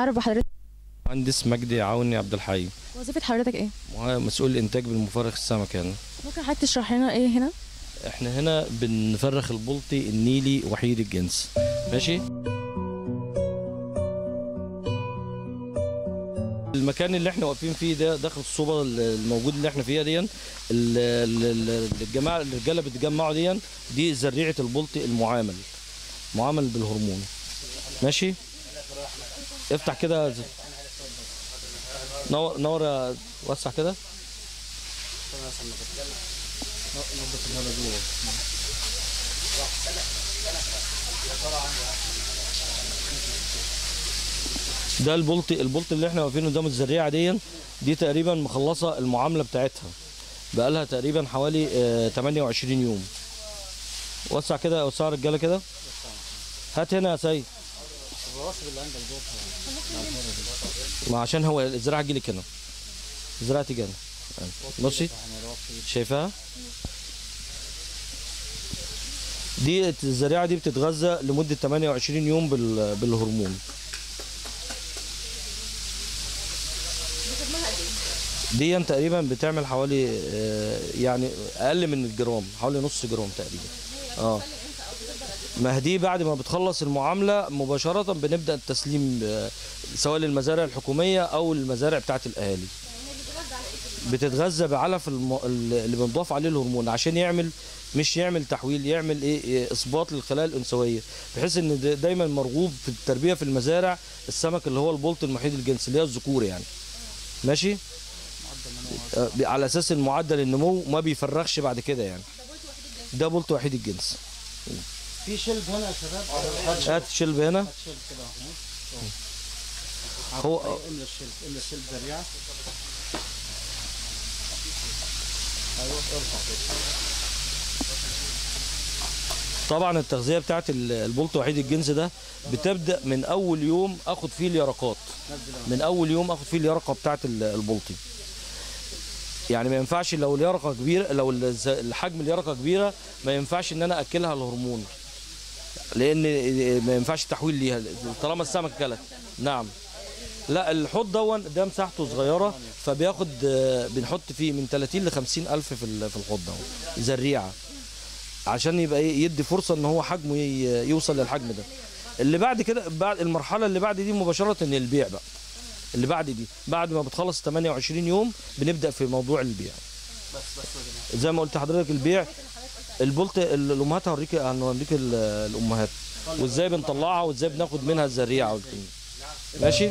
اتعرف بحضرتك مهندس مجدي عوني عبد الحي وظيفه حضرتك ايه مسؤول الانتاج بالمفرخ السمك يعني ممكن حضرتك تشرح لنا ايه هنا احنا هنا بنفرخ البلطي النيلي وحيد الجنس ماشي المكان اللي احنا واقفين فيه ده داخل الصوبه الموجود اللي احنا فيها دي ال- ال- ال- الجماعه الرجاله بيتجمعوا دي دي زريعه البلطي المعامل معامل بالهرمون ماشي افتح كده نور نور يا- وسع كده ده البلطي البلطي اللي احنا واقفين قدام الزريعه دي دي تقريبا مخلصه المعامله بتاعتها بقالها تقريبا حوالي آه، 28 يوم وسع كده وسع يا رجاله كده هات هنا يا سيد ما عشان هو الزراعه تجيلك هنا الزراعه تيجي هنا بصي شايفاها دي الزريعه دي بتتغذى لمده 28 يوم بال- بالهرمون دي تقريبا بتعمل حوالي آه، يعني اقل من الجرام حوالي نص جرام تقريبا اه ما دي بعد ما بتخلص المعامله مباشره بنبدا التسليم آه، سواء للمزارع الحكوميه او المزارع بتاعه الاهالي بتتغذى بعلف الم... اللي بنضاف عليه الهرمون عشان يعمل مش يعمل تحويل يعمل ايه إيه اثباط للخلايا الانثويه بحيث ان دا- دايما مرغوب في التربيه في المزارع السمك اللي هو البلط المحيط الجنس اللي هي الذكور يعني ماشي آه، على اساس المعدل النمو ما بيفرخش بعد كده يعني ده بلط وحيد الجنس في شلب هنا يا شباب هات شلب هنا شلب كده هو- هو املى الشلب املى الشلب ذريعه ايوه ارفع كده طبعا التغذيه بتاعت ال- البلط وحيد الجنس ده بتبدا من اول يوم اخد فيه اليرقات من اول يوم اخد فيه اليرقه بتاعت ال- البلطي يعني ما ينفعش لو اليرقه كبيره لو الز- الحجم اليرقه كبيره ما ينفعش ان انا اكلها الهرمون لان ما ينفعش تحويل ليها طالما السمك كلت نعم لا الحوض دون ده مساحته صغيره فبياخد آه، بنحط فيه من 30 ل 50 الف في ال- في الحوض دون زريعه عشان يبقى ايه يدي فرصه ان هو حجمه ي- يوصل للحجم ده اللي بعد كده بعد المرحله اللي بعد دي مباشره ان البيع بقى اللي بعد دي بعد ما بتخلص 28 يوم بنبدا في موضوع البيع زي ما قلت لحضرتك البيع البولت الامهات هوريك هنوريك ال- الامهات وازاي بنطلعها وازاي بناخد منها الزريعه والكلام. ماشي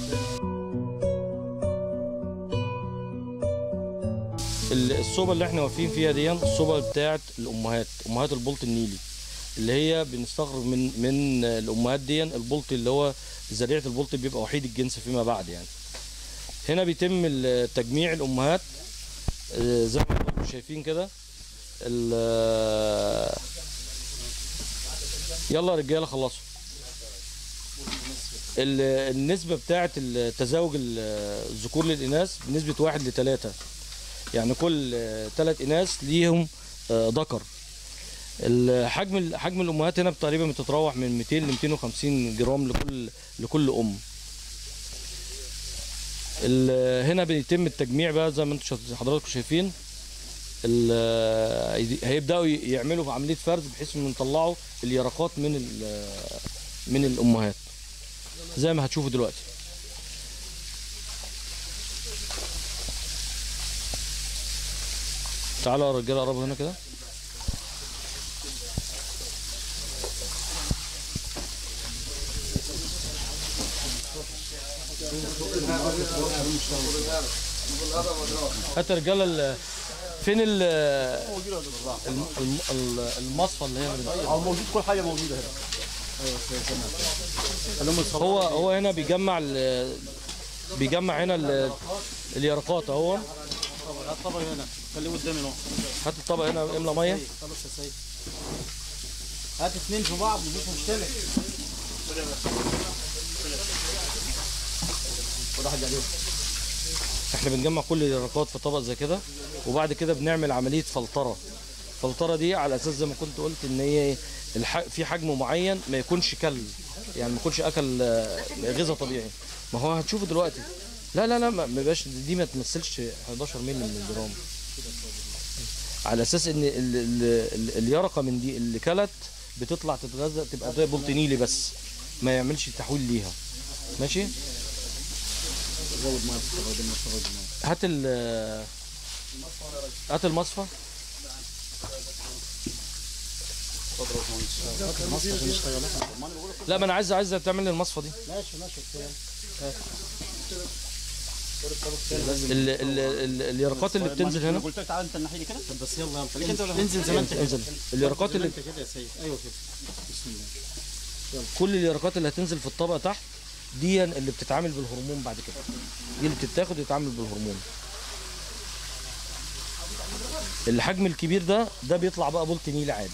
ال- الصوبه اللي احنا واقفين فيها دي الصوبه بتاعت الامهات امهات البلط النيلي اللي هي بنستخرج من من الامهات دي البلط اللي هو زريعه البلط بيبقى وحيد الجنس فيما بعد يعني هنا بيتم ال- تجميع الامهات آه، زي ما انتم شايفين كده ال- يلا يا رجاله خلصوا ال- النسبة بتاعة التزاوج ال- الذكور للإناث بنسبة واحد لثلاثة يعني كل ثلاث إناث ليهم آه، ذكر الحجم حجم الأمهات هنا تقريبا بتتراوح من 200 ل 250 جرام لكل لكل أم ال- هنا بيتم التجميع بقى زي ما انتم شا- حضراتكم شايفين ال- هيبداوا يعملوا في عمليه فرز بحيث انهم يطلعوا اليرقات من ال- من الامهات زي ما هتشوفوا دلوقتي تعالوا يا رجاله قربوا هنا كده هات يا رجاله ال- فين ال الم- الم- ال- المصفى اللي هي اه موجود كل حاجه موجوده هنا ايوه خليهم يتصوروا هو هو هنا بيجمع ال- بيجمع هنا ال- اليرقات اهو هات طبق هنا خليه قدامي اهو هات الطبق هنا املى ميه خلاص يا سيد هات اثنين في بعض مش مشكله خد واحد عليهم احنا بنجمع كل اليرقات في طبق زي كده وبعد كده بنعمل عمليه فلتره الفلتره دي على اساس زي ما كنت قلت ان هي ايه الح... في حجم معين ما يكونش كل يعني ما يكونش اكل آه، غذاء طبيعي ما هو هتشوفه دلوقتي لا لا لا ما ما بيبقاش دي ما تمثلش 11 مللي من الجرام على اساس ان ال ال ال اليرقه من دي اللي كلت بتطلع تتغذى تبقى زي بولتنيلي بس ما يعملش تحويل ليها ماشي زود ميه في الطبق دي نستفاد منها هات ال هات المصفى اتفضل يا باشمهندس المصفى عشان نشتغلها ما انا بقول لك لا ما انا عايز عايز تعمل لي المصفى دي ماشي ماشي كفايه ال ال ال اليرقات اللي بتنزل هنا قلت لك تعالى انت الناحيه دي كده طب بس يلا يلا خليك انت ولا انزل زي ما انت انزل اليرقات اللي انت كده يا سيد ايوه كده بسم الله كل اليرقات اللي هتنزل في الطبق تحت دي اللي بتتعامل بالهرمون بعد كده دي اللي بتتاخد وتتعامل بالهرمون الحجم الكبير ده ده بيطلع بقى بولت نيل عادي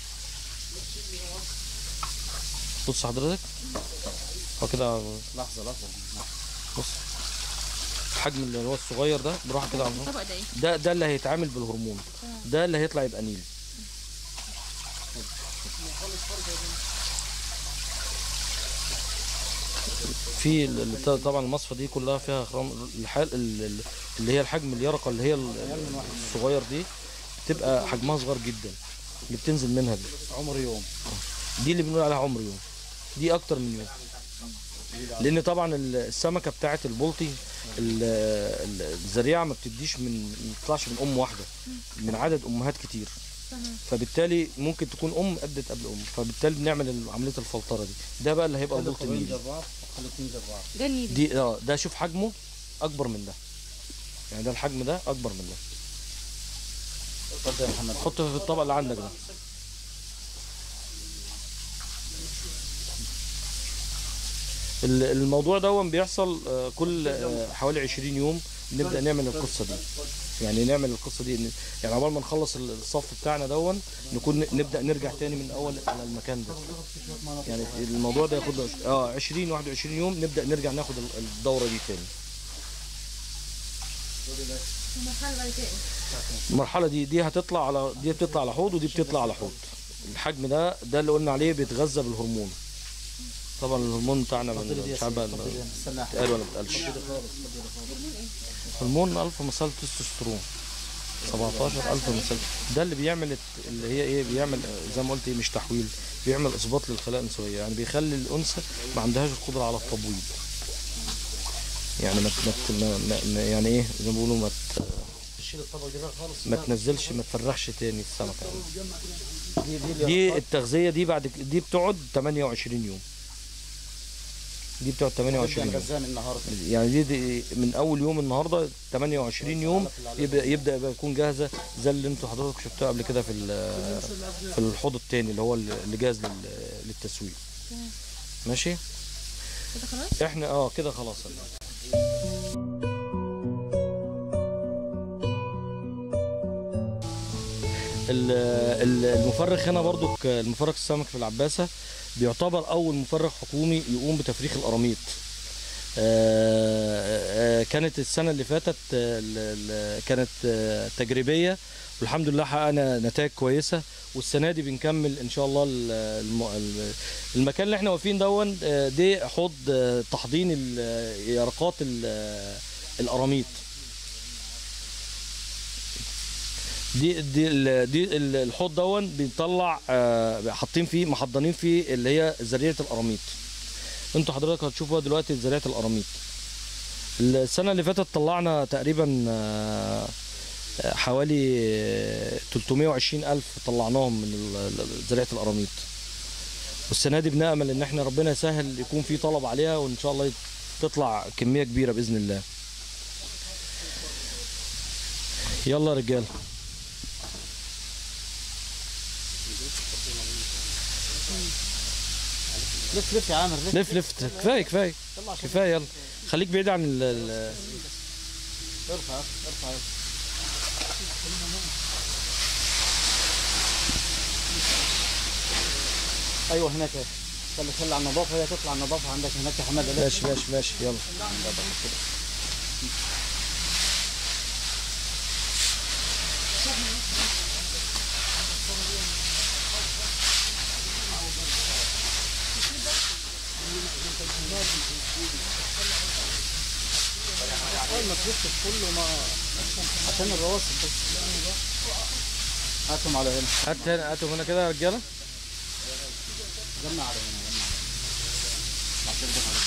بص حضرتك هو كده لحظه لحظه بص الحجم اللي هو الصغير ده بروح كده على النار. الطبق ده ايه ده ده اللي هيتعامل بالهرمون ده اللي هيطلع يبقى نيل في ال- ال- طبعا المصفى دي كلها فيها خرام الحال ال- ال- اللي هي الحجم اليرقه اللي هي ال- الصغير دي بتبقى حجمها صغير جدا اللي بتنزل منها دي عمر يوم دي اللي بنقول عليها عمر يوم دي اكتر من يوم لان طبعا ال- السمكه بتاعه البلطي ال- ال- الزريعه ما بتديش من ما بتطلعش من ام واحده من عدد امهات كتير فبالتالي ممكن تكون ام ادت قبل ام فبالتالي بنعمل عمليه الفلتره دي ده بقى اللي هيبقى خلي البلطي الطبقين النيلي جنب بعض خلي الاثنين جنب بعض ده النيل دي اه ده شوف حجمه اكبر من ده يعني ده الحجم ده اكبر من ده اتفضل يا محمد حطه في الطبق اللي عندك ده ال- الموضوع ده بيحصل آه، كل آه، حوالي 20 يوم نبدا نعمل القصه دي يعني نعمل القصه دي إن- يعني عقبال ما نخلص ال- الصف بتاعنا دون نكون ن- نبدا نرجع تاني من اول على المكان ده يعني الموضوع ده ياخد له عش- اه 20 21 يوم نبدا نرجع ناخد ال- الدوره دي تاني المرحله دي دي هتطلع على دي بتطلع على حوض ودي بتطلع على حوض الحجم ده ده اللي قلنا عليه بيتغذى بالهرمون طبعا الهرمون بتاعنا من مش عارف بقى استنى اتقال ولا ما اتقالش هرمون الفا مثال تستوستيرون 17000 مثال ده اللي بيعمل الت- اللي هي ايه بيعمل آه، زي ما قلت ايه مش تحويل بيعمل اثباط للخلايا الانثويه يعني بيخلي الانثى ما عندهاش القدره على التبويض يعني ما ما- ما ما- ما يعني ايه زي ما بيقولوا ما ت- شيل الطبق دي بقى خالص ما تنزلش ما تفرخش تاني السمكه دي دي دي التغذيه دي بعد ك- دي بتقعد 28 يوم دي بتقعد 28 نبدا يوم نغذاها من النهارده يعني دي, دي من اول يوم النهارده 28 يوم يبدا يبدا يبقى يكون جاهزه زي اللي انتوا حضرتك شفتوها قبل كده في ال- في الحوض التاني اللي هو اللي جاهز لل- للتسويق ماشي كده خلاص احنا اه كده خلاص ال- ال- المفرخ هنا برضو ك- المفرخ السمك في العباسة بيعتبر أول مفرخ حكومي يقوم بتفريخ القراميط آه، آه، كانت السنة اللي فاتت آه، ال- ال- كانت آه، تجريبية والحمد لله حققنا نتائج كويسة والسنة دي بنكمل إن شاء الله ال- الم- ال- المكان اللي احنا واقفين دون آه، دي حوض آه، تحضين ال- يرقات ال- القراميط دي دي ال- دي ال- الحوض دون بيطلع آه، حاطين فيه محضنين فيه اللي هي ذريعه القراميط انتوا حضرتك هتشوفوها دلوقتي ذريعه القراميط السنه اللي فاتت طلعنا تقريبا آه، آه، حوالي آه، 320 الف طلعناهم من ال- ال- ذريعه القراميط والسنه دي بنامل ان احنا ربنا يسهل يكون في طلب عليها وان شاء الله تطلع كميه كبيره باذن الله يلا يا رجاله لف لف يا عامر لف لف لف كفايه كفايه يلا عشان كفايه يلا خليك بعيد عن ال- ال ارفع ارفع يلا. ايوه هناك اهي. خلي خلي على النظافه هي تطلع النظافه عندك هناك يا حماده لف ماشي ماشي ماشي يلا اول ما تلف كله ما عشان الرواسب بس هاتهم على هنا هات هنا هاتوا هنا كده يا رجاله جمع على هنا جمع على هنا عشان ده على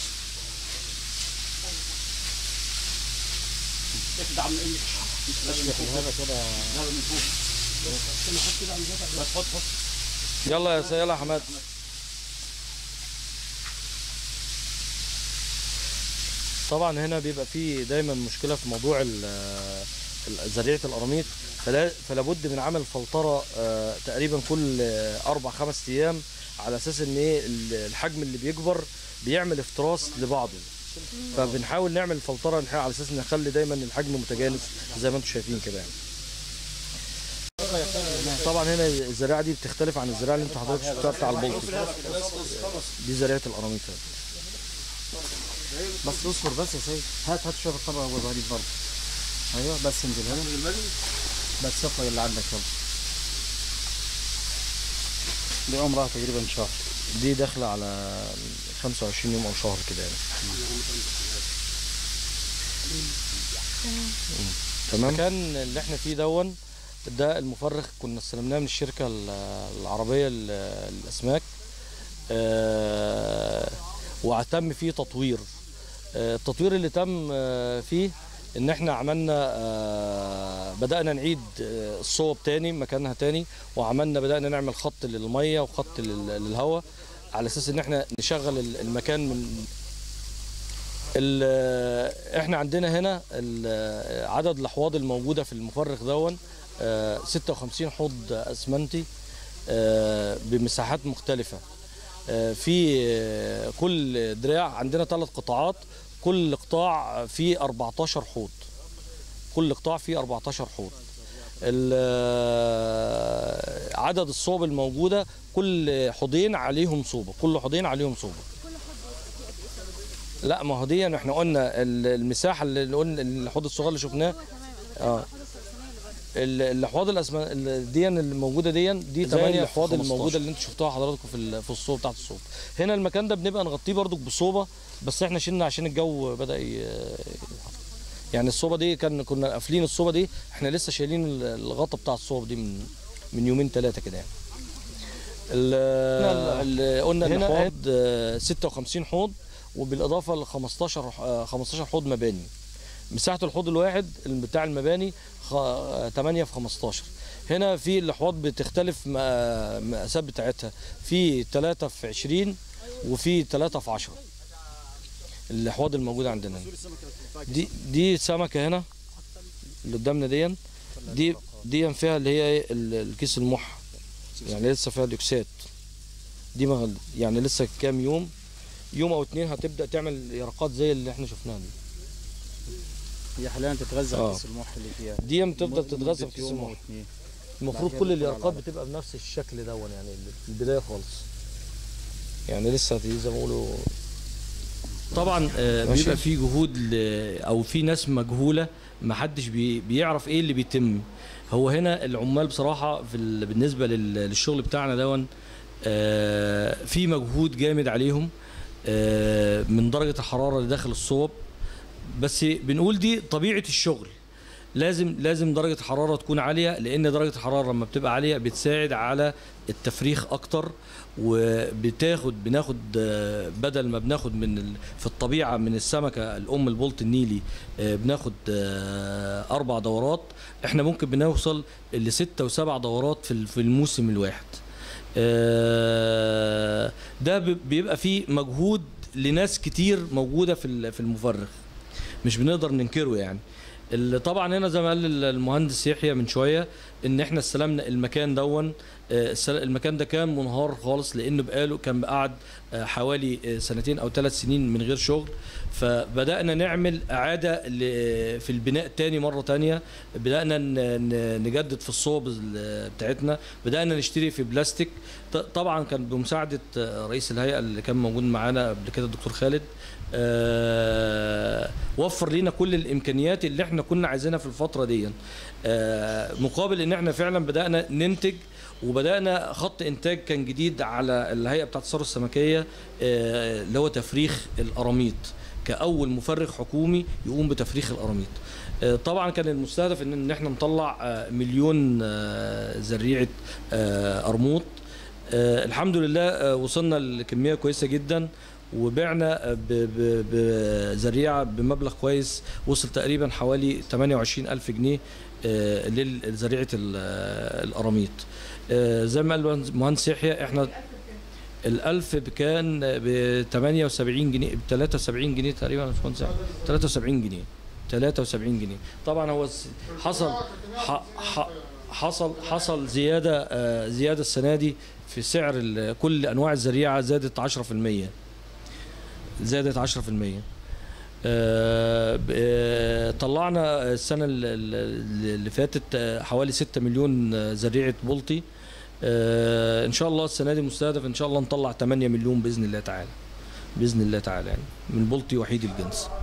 ادعم انك اشبك هذا كده هذا من فوق بس حط حط يلا يا يلا يا حماد طبعا هنا بيبقى فيه دايما مشكله في موضوع ال- ال- زريعه القراميط فلا فلا بد من عمل فلتره آه، تقريبا كل آه، اربع خمس ايام على اساس ان ايه ال- الحجم اللي بيكبر بيعمل افتراس لبعضه فبنحاول نعمل فلتره نح- على اساس نخلي دايما الحجم متجانس زي ما انتم شايفين كده يعني طبعا هنا الزراعه دي بتختلف عن الزراعه اللي انتوا حضرتك شفتوها بتاع البلطي دي زراعه القراميط بس اصبر بس يا سيد هات هات شوف الطبق ابو غريب برضه ايوه بس انزل هنا بس صفر اللي عندك يلا دي عمرها تقريبا شهر دي داخله على 25 يوم او شهر كده يعني تمام المكان اللي احنا فيه دون ده المفرخ كنا استلمناه من الشركه ال- العربيه ل- للاسماك آه، وتم فيه تطوير آه، التطوير اللي تم آه، فيه ان احنا عملنا آه، بدانا نعيد آه، الصوب تاني مكانها تاني وعملنا بدانا نعمل خط للميه وخط لل- للهواء على اساس ان احنا نشغل ال- المكان من ال- احنا عندنا هنا ال- عدد الاحواض الموجوده في المفرخ دون آه، 56 حوض اسمنتي آه، بمساحات مختلفه آه، في آه، كل دراع عندنا ثلاث قطاعات كل قطاع فيه 14 حوض كل قطاع فيه 14 حوض ال- آه، عدد الصوب الموجوده كل حوضين عليهم صوبه كل حوضين عليهم صوبه لا ما هو دي احنا قلنا ال- المساحه اللي قلنا الحوض الصغير اللي شفناه اه ال- الاحواض الاسماء دي اللي موجوده دي دي زي 8 اللي في احواض 15. الموجوده اللي انتوا شفتوها حضراتكم في ال- في الصوب بتاعت الصوب هنا المكان ده بنبقى نغطيه برضو بصوبه بس احنا شلنا عشان الجو بدا ي... يعني الصوبه دي كان كنا قافلين الصوبه دي احنا لسه شايلين ال- الغطا بتاع الصوب دي من من يومين ثلاثه كده يعني ال- ال- قلنا هنا الحوض آه، 56 حوض وبالاضافه ل 15 آه، 15 حوض مباني مساحه الحوض الواحد بتاع المباني خ- آه، 8 في 15 هنا في الاحواض بتختلف م- آه، المقاسات بتاعتها في 3 في 20 وفي 3 في 10 الاحواض الموجوده عندنا هنا. دي دي سمكه هنا اللي قدامنا دي دي دي فيها اللي هي ايه ال- الكيس المح يعني لسه فيها ديوكسات دي ما يعني لسه كام يوم يوم او اتنين هتبدا تعمل يرقات زي اللي احنا شفناها دي هي حاليا تتغذى آه. كيس المح اللي فيها دي بتفضل لمدة تتغذى في كيس يوم أو المح اتنين. المفروض بعد كل كده اليرقات تطلع بتبقى بنفس الشكل دون يعني في البدايه خالص يعني لسه هتيجي زي ما بيقولوا طبعا آه، ماشي. بيبقى في جهود ل... او في ناس مجهوله ما حدش بي... بيعرف ايه اللي بيتم هو هنا العمال بصراحه في ال... بالنسبه لل... للشغل بتاعنا دون آه، في مجهود جامد عليهم آه، من درجه الحراره اللي داخل الصوب بس بنقول دي طبيعه الشغل لازم لازم درجه الحراره تكون عاليه لان درجه الحراره لما بتبقى عاليه بتساعد على التفريخ اكتر وبتاخد بناخد آه، بدل ما بناخد من ال- في الطبيعه من السمكه الام البلط النيلي آه، بناخد آه، اربع دورات احنا ممكن بنوصل لستة وسبع دورات في ال- في الموسم الواحد آه، ده ب- بيبقى فيه مجهود لناس كتير موجوده في ال- في المفرخ مش بنقدر ننكره يعني اللي طبعا هنا زي ما قال المهندس يحيى من شويه ان احنا استلمنا المكان دون آه، السل- المكان ده كان منهار خالص لانه بقاله كان قعد آه، حوالي آه، سنتين او ثلاث سنين من غير شغل فبدانا نعمل اعاده ل- في البناء تاني مره تانية بدانا ن- ن- نجدد في الصوب ال- بتاعتنا بدانا نشتري في بلاستيك ط- طبعا كان بمساعده آه، رئيس الهيئه اللي كان موجود معانا قبل كده الدكتور خالد آه، وفر لنا كل الامكانيات اللي احنا كنا عايزينها في الفتره دي آه، مقابل ان احنا فعلا بدانا ننتج وبدانا خط انتاج كان جديد على الهيئه بتاعه الثروه السمكيه آه، اللي هو تفريخ القراميط كاول مفرخ حكومي يقوم بتفريخ القراميط آه، طبعا كان المستهدف ان إن احنا نطلع آه، مليون آه، زريعه آه، قرموط آه، الحمد لله آه، وصلنا لكميه كويسه جدا وبعنا ب- ب- بزريعه بمبلغ كويس وصل تقريبا حوالي 28 ألف جنيه آه، لزريعه ال- آه، القراميط آه، زي ما قال المهندس يحيى احنا الألف كان ب 78 جنيه ب 73 جنيه تقريبا يا باشمهندس يحيى. 73 جنيه 73 جنيه طبعا هو س- حصل ح- ح- حصل حصل زياده آه، زياده السنه دي في سعر ال- كل انواع الزريعه زادت 10% زادت 10% آه، ب- آه، طلعنا السنه ال- ال- اللي فاتت آه، حوالي 6 مليون آه، زريعه بلطي آه، ان شاء الله السنه دي مستهدف ان شاء الله نطلع 8 مليون باذن الله تعالى باذن الله تعالى يعني من بلطي وحيد الجنس